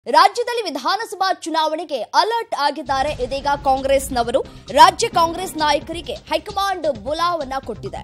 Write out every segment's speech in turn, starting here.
ರಾಜ್ಯದಲ್ಲಿ ವಿಧಾನಸಭಾ ಚುನಾವಣೆಗೆ ಅಲರ್ಟ್ ಆಗಿದ್ದಾರೆ ಇದೀಗ ಕಾಂಗ್ರೆಸ್ನವರು ರಾಜ್ಯ ಕಾಂಗ್ರೆಸ್ ನಾಯಕರಿಗೆ ಹೈಕಮಾಂಡ್ ಬುಲಾವನ್ನ ಕೊಟ್ಟಿದೆ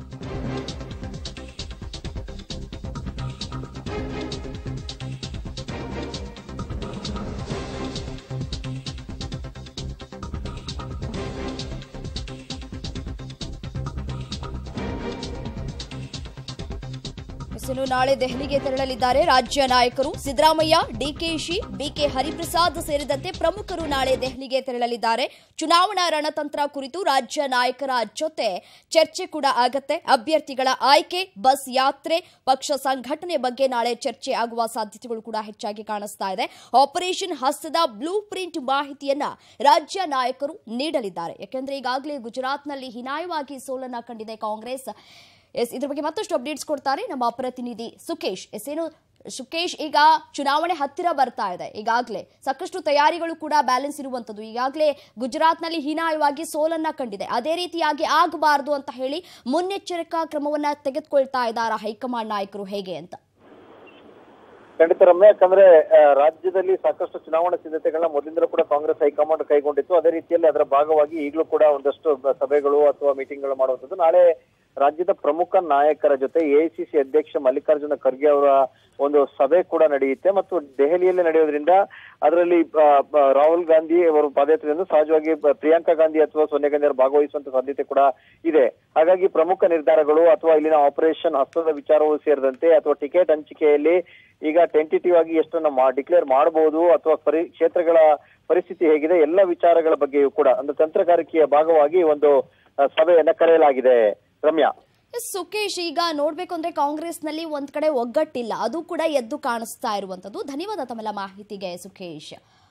ಇನ್ನು ನಾಳೆ ದೆಹಲಿಗೆ ತೆರಳಲಿದ್ದಾರೆ ರಾಜ್ಯ ನಾಯಕರು ಸಿದ್ದರಾಮಯ್ಯ ಡಿಕೆಶಿ ಬಿಕೆ ಹರಿಪ್ರಸಾದ್ ಸೇರಿದಂತೆ ಪ್ರಮುಖರು ನಾಳೆ ದೆಹಲಿಗೆ ತೆರಳಲಿದ್ದಾರೆ ಚುನಾವಣಾ ರಣತಂತ್ರ ಕುರಿತು ರಾಜ್ಯ ನಾಯಕರ ಜೊತೆ ಚರ್ಚೆ ಕೂಡ ಆಗತ್ತೆ ಅಭ್ಯರ್ಥಿಗಳ ಆಯ್ಕೆ ಬಸ್ ಯಾತ್ರೆ ಪಕ್ಷ ಸಂಘಟನೆ ಬಗ್ಗೆ ನಾಳೆ ಚರ್ಚೆ ಆಗುವ ಸಾಧ್ಯತೆಗಳು ಕೂಡ ಹೆಚ್ಚಾಗಿ ಕಾಣಿಸ್ತಾ ಇದೆ ಆಪರೇಷನ್ ಹಸ್ತದ ಬ್ಲೂ ಪ್ರಿಂಟ್ ಮಾಹಿತಿಯನ್ನ ರಾಜ್ಯ ನಾಯಕರು ನೀಡಲಿದ್ದಾರೆ ಯಾಕೆಂದ್ರೆ ಈಗಾಗಲೇ ಗುಜರಾತ್ನಲ್ಲಿ ಹೀನಾಯವಾಗಿ ಸೋಲನ್ನ ಕಂಡಿದೆ ಕಾಂಗ್ರೆಸ್ ಎಸ್ ಇದ್ರ ಬಗ್ಗೆ ಮತ್ತಷ್ಟು ಅಪ್ಡೇಟ್ಸ್ ಕೊಡ್ತಾರೆ ನಮ್ಮ ಪ್ರತಿನಿಧಿ ಸುಕೇಶ್ ಎಸ್ ಏನು ಸುಕೇಶ್ ಈಗ ಚುನಾವಣೆ ಹತ್ತಿರ ಬರ್ತಾ ಇದೆ ಈಗಾಗಲೇ ಸಾಕಷ್ಟು ತಯಾರಿಗಳು ಕೂಡ ಬ್ಯಾಲೆನ್ಸ್ ಇರುವಂತದ್ದು ಈಗಾಗಲೇ ಗುಜರಾತ್ನಲ್ಲಿ ಹೀನಾಯವಾಗಿ ಸೋಲನ್ನ ಕಂಡಿದೆ ಅದೇ ರೀತಿಯಾಗಿ ಆಗಬಾರದು ಅಂತ ಹೇಳಿ ಮುನ್ನೆಚ್ಚರಿಕಾ ಕ್ರಮವನ್ನ ತೆಗೆದುಕೊಳ್ತಾ ಇದ್ದಾರಾ ಹೈಕಮಾಂಡ್ ನಾಯಕರು ಹೇಗೆ ಅಂತ ಖಂಡಿತ ರಮ್ಯ ಯಾಕಂದ್ರೆ ಆ, ರಾಜ್ಯದಲ್ಲಿ ಸಾಕಷ್ಟು ಚುನಾವಣಾ ಸಿದ್ಧತೆಗಳನ್ನ ಮೊದಲಿಂದಲೂ ಕೂಡ ಕಾಂಗ್ರೆಸ್ ಹೈಕಮಾಂಡ್ ಕೈಗೊಂಡಿತ್ತು ಅದೇ ರೀತಿಯಲ್ಲಿ ಅದರ ಭಾಗವಾಗಿ ಈಗಲೂ ಕೂಡ ಒಂದಷ್ಟು ಬ- ಸಭೆಗಳು ಅಥವಾ ಮೀಟಿಂಗ್ಗಳು ಮಾಡುವಂಥದ್ದು ನಾಳೆ ರಾಜ್ಯದ ಪ್ರಮುಖ ನಾಯಕರ ಜೊತೆ ಎಐಸಿಸಿ ಅಧ್ಯಕ್ಷ ಮಲ್ಲಿಕಾರ್ಜುನ ಖರ್ಗೆ ಅವರ ಒಂದು ಸಭೆ ಕೂಡ ನಡೆಯುತ್ತೆ ಮತ್ತು ದೆಹಲಿಯಲ್ಲಿ ನಡೆಯೋದ್ರಿಂದ ಅದರಲ್ಲಿ ಆ, ಬ- ರಾಹುಲ್ ಗಾಂಧಿ ಅವರು ಪಾದಯಾತ್ರೆಯಿಂದ ಸಹಜವಾಗಿ ಬ- ಪ್ರಿಯಾಂಕಾ ಗಾಂಧಿ ಅಥವಾ ಸೋನಿಯಾ ಗಾಂಧಿ ಅವರು ಭಾಗವಹಿಸುವಂತ ಸಾಧ್ಯತೆ ಕೂಡ ಇದೆ ಹಾಗಾಗಿ ಪ್ರಮುಖ ನಿರ್ಧಾರಗಳು ಅಥವಾ ಇಲ್ಲಿನ ಆಪರೇಷನ್ ಹಸ್ತದ ವಿಚಾರವೂ ಸೇರಿದಂತೆ ಅಥವಾ ಟಿಕೆಟ್ ಹಂಚಿಕೆಯಲ್ಲಿ ಈಗ ಟೆಂಟಿಟಿವ್ ಆಗಿ ಎಷ್ಟನ್ನ ಮಾ ಡಿಕ್ಲೇರ್ ಮಾಡಬಹುದು ಅಥವಾ ಪರಿ ಕ್ಷೇತ್ರಗಳ ಪರಿಸ್ಥಿತಿ ಹೇಗಿದೆ ಎಲ್ಲ ವಿಚಾರಗಳ ಬಗ್ಗೆಯೂ ಕೂಡ ಒಂದು ತಂತ್ರಗಾರಿಕೆಯ ಭಾಗವಾಗಿ ಒಂದು ಆ, ಸಭೆಯನ್ನ ಕರೆಯಲಾಗಿದೆ ರಮ್ಯಾ ಎಸ್, ಸುಕೇಶ್ ಈಗ ನೋಡ್ಬೇಕು ಅಂದ್ರೆ ಕಾಂಗ್ರೆಸ್ನಲ್ಲಿ ಒಂದ್ ಕಡೆ ಒಗ್ಗಟ್ಟಿಲ್ಲ ಅದು ಕೂಡ ಎದ್ದು ಕಾಣಿಸ್ತಾ ಇರುವಂತದ್ದು ಧನ್ಯವಾದ ತಮ್ಮೆಲ್ಲ ಮಾಹಿತಿಗೆ ಸುಖೇಶ್